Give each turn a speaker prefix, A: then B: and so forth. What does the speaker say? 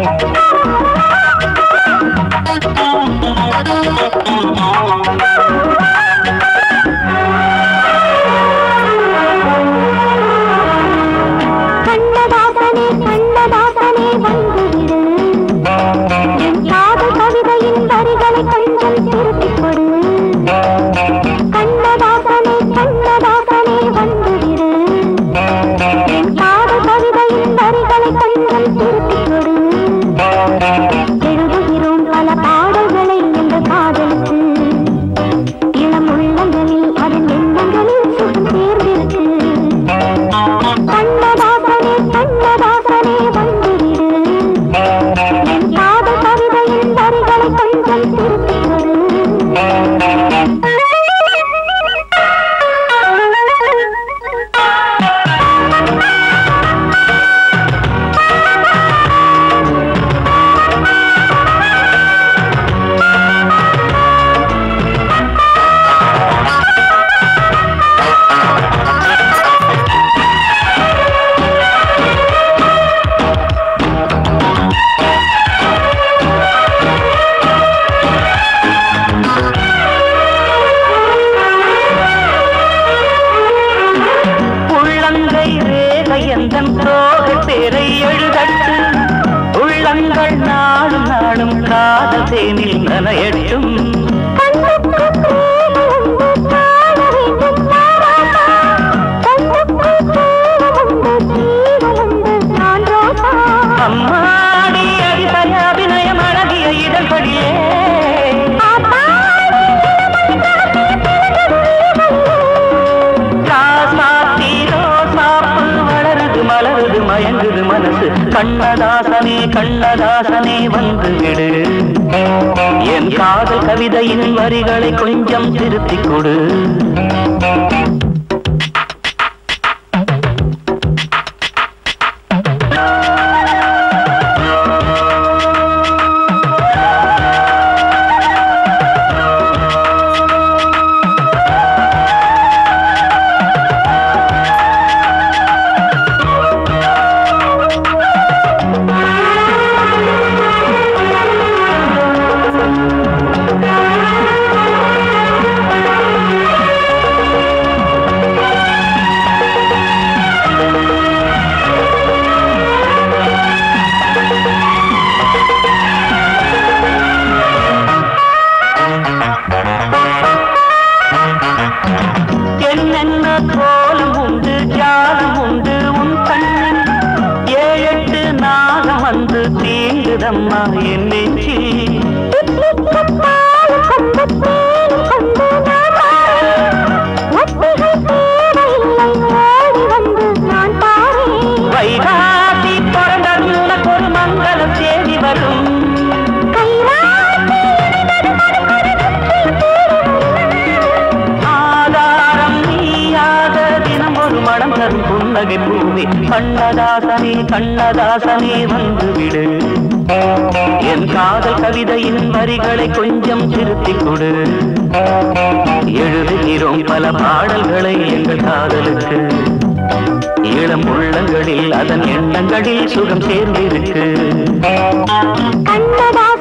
A: கண்ணதாசனே கண்ணதாசனே வந்துவிடு என் காதல் கவிதையின் வரிகளை கொஞ்சம் திருப்பிக் கொடு கண்ணதாசனே கண்ணதாசனே வந்துவிடு என் காதல் கவிதையின் வரிகளை கொஞ்சம் திருப்பிக் கொடு எழுதுகிறோம் பல பாடல்களை எங்கள் காதலுக்கு இளம் உள்ளங்களில் அதன் எண்ணங்களில் சுகம் சேர்ந்திருக்கு கண்ணதாசனே கண்ணதாசனே வந்துவிடு என் காதல் கவிதையின் வரிகளை கொஞ்சம் திருப்பிக் கொடு
B: உள்ளங்கை ரேகை எந்தன் தோகை பேரை எழுதட்டு உள்ளங்கள் நாளும் நாளும் காதல் தேனில் நனையட்டும்
A: கண்ணுக்கு பிரேமை உண்டு காண வேண்டும் நாராசா கண்ணுக்கு பிரேமை உண்டு ஜீவன் உண்டு நான் ரோசா
B: அம்மாடி அடிசய அபிநயம் அழகிய இதழ்படியே ராசாத்தி ரோசாப்பு வளருது மலருது மயங்குது மனசு கண்ணதாசனே கண்ணதாசனே வந்து விடு என் காதல் கவிதையின் வரிகளை கொஞ்சம் திருத்திக் கொடு என்னென்ன கோலம் உண்டு ஜாலம் உண்டு உன் கண்ணில் ஏழெட்டு நாகம் வந்து தீங்குதம்மா என் நெஞ்சில்
A: பாலும் கொண்டு தேனும் கொண்டு நான் வாரேன். ஒத்திகை தேவையில்லை ஓடி வந்து நான் பாரேன்
B: வைகாசி பிறந்தது உனக்கு ஒரு மங்களம் தேடி வரும்
A: கைராசி இனிதது மனமொரு வெற்றி தேடும்.
B: ஆதாரம் நீயாக தினம் ஒரு மனம் தரும் புன்னகை பூமி கண்ணதாசனே கண்ணதாசனே வந்து விடு என் காதல் கவிதையின் வரிகளை கொஞ்சம் திருத்திக் கொடு எழுதுகிறோம் பல பாடல்களை எங்கள் காதலுக்கு இளம் உள்ளங்களில் அதன் எண்ணங்களில் சுகம் சேர்ந்திருக்கு
A: கண்ணதாசனே